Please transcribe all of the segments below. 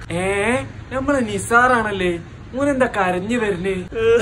ഏ നമ്മളെ നിസാറാണല്ലേ മോനെന്താ കരഞ്ഞു വരുന്നേ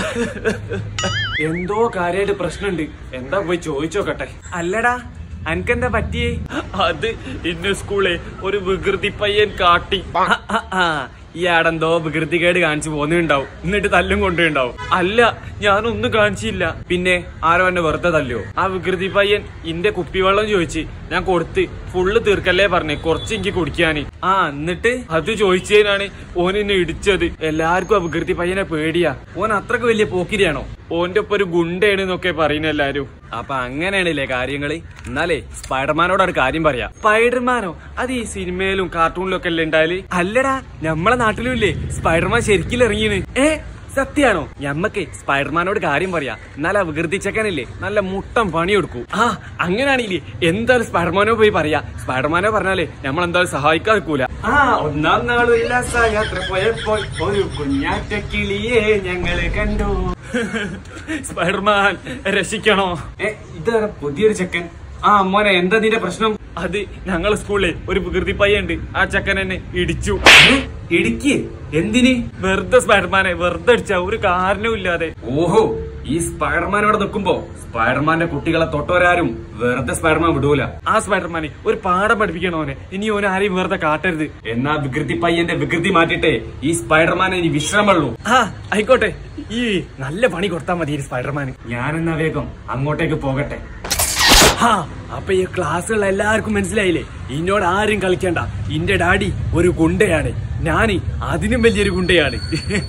എന്തോ കാര്യമായിട്ട് പ്രശ്നമുണ്ട് എന്താ പോയി ചോദിച്ചോക്കട്ടെ അല്ലടാ അനക്കെന്താ പറ്റിയേ അത് ഇന്ന് സ്കൂളെ ഒരു വികൃതി പയ്യൻ കാട്ടി ഈ ആടെന്തോ വികൃതികേട് കാണിച്ചു പോന്നുണ്ടാവും എന്നിട്ട് തല്ലും കൊണ്ടുണ്ടാവും അല്ല ഞാനൊന്നും കാണിച്ചില്ല പിന്നെ ആരോ എന്നെ വെറുതെ തല്ലോ ആ വികൃതി പയ്യൻ ഇന്റെ കുപ്പിവെള്ളം ചോദിച്ച് ഞാൻ കൊടുത്ത് ഫുള്ള് തീർക്കല്ലേ പറഞ്ഞേ കുറച്ച് എനിക്ക് കുടിക്കാന് ആ എന്നിട്ട് അത് ചോദിച്ചതിനാണ് ഓൻ എന്നെ ഇടിച്ചത് എല്ലാവർക്കും ആ വികൃതി പയ്യനെ പേടിയാ ഓൻ അത്രക്ക് വലിയ പോക്കിരിയാണോ ഓന്റെ ഒപ്പം ഒരു ഗുണ്ടയാണ് എന്നൊക്കെ പറയുന്ന എല്ലാരും അപ്പൊ അങ്ങനെയാണല്ലേ കാര്യങ്ങള് എന്നാലേ സ്പൈഡർമാനോടാണ് കാര്യം പറയാ സ്പൈഡർമാനോ അത് ഈ സിനിമയിലും കാർട്ടൂണിലും ഒക്കെ അല്ലേ ഉണ്ടായാല് അല്ലടാ നമ്മളെ നാട്ടിലും ഇല്ലേ സ്പൈഡർമാൻ ശരിക്കും ഇറങ്ങിയത് ഏ സത്യാണോ ഞമ്മക്ക് സ്പൈഡർമാനോട് കാര്യം പറയാ എന്നാലും വികൃതിച്ചക്കനില്ലേ നല്ല മുട്ടം പണി കൊടുക്കൂ ആ അങ്ങനെയാണെങ്കിലേ എന്തായാലും സ്പൈഡർമാനോ പോയി പറയാ സ്പൈഡർമാനോ പറഞ്ഞാലേ നമ്മൾ എന്തായാലും സഹായിക്കാൻ നിൽക്കൂല ആ ഒന്നാം നാൾ ഉല്ലാസയാത്ര പോയപ്പോൾ ഒരു കുഞ്ഞാറ്റ കിളിയെ ഞങ്ങള് കണ്ടു സ്പൈഡർമാൻ രക്ഷിക്കണോ ഏ ഇതാ പുതിയൊരു ചെക്കൻ ആ മോനെ എന്താ നിന്റെ പ്രശ്നം അത് ഞങ്ങളെ സ്കൂളിലെ ഒരു വികൃതി പയ്യുണ്ട് ആ ചെക്കൻ എന്നെ ഇടിച്ചു ഇടിക്ക് എന്തിന് വെറുതെ സ്പൈഡർമാനെ വെറുതെ അടിച്ച ഒരു കാരണവും ഇല്ലാതെ ഓഹോ ഈ സ്പൈഡർമാൻ ഇവിടെ നിൽക്കുമ്പോ സ്പൈഡർമാന്റെ കുട്ടികളെ തൊട്ടവരാരും വെറുതെ സ്പൈഡർമാൻ വിടൂല ആ സ്പൈഡർമാനെ ഒരു പാഠം പഠിപ്പിക്കണോനെ ഇനി ഓനെ ആരെയും വെറുതെ കാട്ടരുത് എന്നാ വികൃതി പയ്യന്റെ വികൃതി മാറ്റിട്ടെ ഈ സ്പൈഡർമാനെ ഇനി വിശ്രമമുള്ളൂ ആ ആയിക്കോട്ടെ ഈ നല്ല പണി കൊടുത്താൽ മതി ഈ സ്പൈഡർമാൻ ഞാനെന്നാ വേഗം അങ്ങോട്ടേക്ക് പോകട്ടെ ഹാ അപ്പൊ ഈ ക്ലാസ്സുള്ള എല്ലാവർക്കും മനസ്സിലായില്ലേ ഇന്നോട് ആരും കളിക്കണ്ട ഇന്റെ ഡാഡി ഒരു ഗുണ്ടയാണ് ഞാന് അതിനും വലിയൊരു ഗുണ്ടയാണ്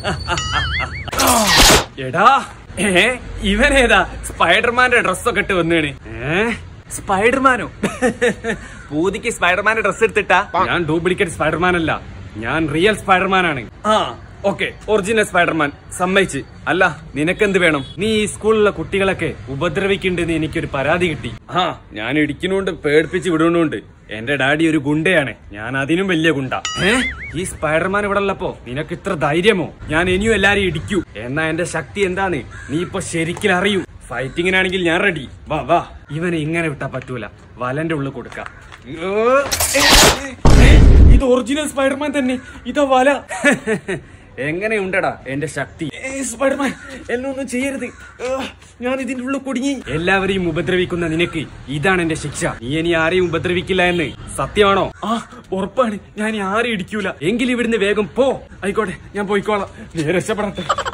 എടാ ഏ ഇവനേതാ സ്പൈഡർമാന്റെ ഡ്രസ്സൊക്കെ ഇട്ട് വന്നേണ് ഏ സ്പൈഡർമാനോ പൂതിക്ക് സ്പൈഡർമാന്റെ ഡ്രസ് എടുത്തിട്ടാ ഞാൻ ഡ്യൂപ്ലിക്കേറ്റ് സ്പൈഡർമാൻ അല്ല ഞാൻ റിയൽ സ്പൈഡർമാൻ ആണ് ആ ഓക്കെ ഒറിജിനൽ സ്പൈഡർമാൻ സമ്മതിച്ച് അല്ല നിനക്കെന്ത് വേണം നീ ഈ സ്കൂളിലെ കുട്ടികളൊക്കെ ഉപദ്രവിക്കുന്നുണ്ടെന്ന് എനിക്കൊരു പരാതി കിട്ടി ആ ഞാൻ ഇടിക്കുന്നുണ്ട് പേടിപ്പിച്ച് വിടുന്നുണ്ട് എന്റെ ഡാഡി ഒരു ഗുണ്ടയാണ് ഞാൻ അതിനും വലിയ ഗുണ്ട ഏ ഈ സ്പൈഡർമാൻ ഇവിടെ ഉള്ളപ്പോ നിനക്ക് ഇത്ര ധൈര്യമോ ഞാൻ ഇനിയും എല്ലാരും ഇടിക്കൂ എന്നാ എന്റെ ശക്തി എന്താണ് നീ ഇപ്പൊ ശരിക്കും അറിയൂ ഫൈറ്റിങ്ങിനാണെങ്കിൽ ഞാൻ റെഡി വാ വാ ഇവനെ ഇങ്ങനെ വിട്ടാ പറ്റൂല വലന്റെ ഉള്ളിൽ കൊടുക്കാം ഏ, ഏ, ഏ, ഇത് ഒറിജിനൽ സ്പൈഡർമാൻ തന്നെ ഇതാ വല എങ്ങനെയുണ്ടടാ എന്റെ ശക്തി സ്പൈഡർമാൻ എന്നെ ഒന്നും ചെയ്യരുത് ഏ, ഞാൻ ഇതിന്റെ ഉള്ളിൽ കുടുങ്ങി എല്ലാവരെയും ഉപദ്രവിക്കുന്ന നിനക്ക് ഇതാണ് എന്റെ ശിക്ഷ നീ ഇനി ആരെയും ഉപദ്രവിക്കില്ല എന്ന് സത്യമാണോ ആ ഉറപ്പാണ് ഞാൻ ഇനി ആരെയും ഇടിക്കൂല എങ്കിൽ ഇവിടുന്ന് വേഗം പോ ആയിക്കോട്ടെ ഞാൻ പോയിക്കോളാം നീ രക്ഷപ്പെടട്ടെ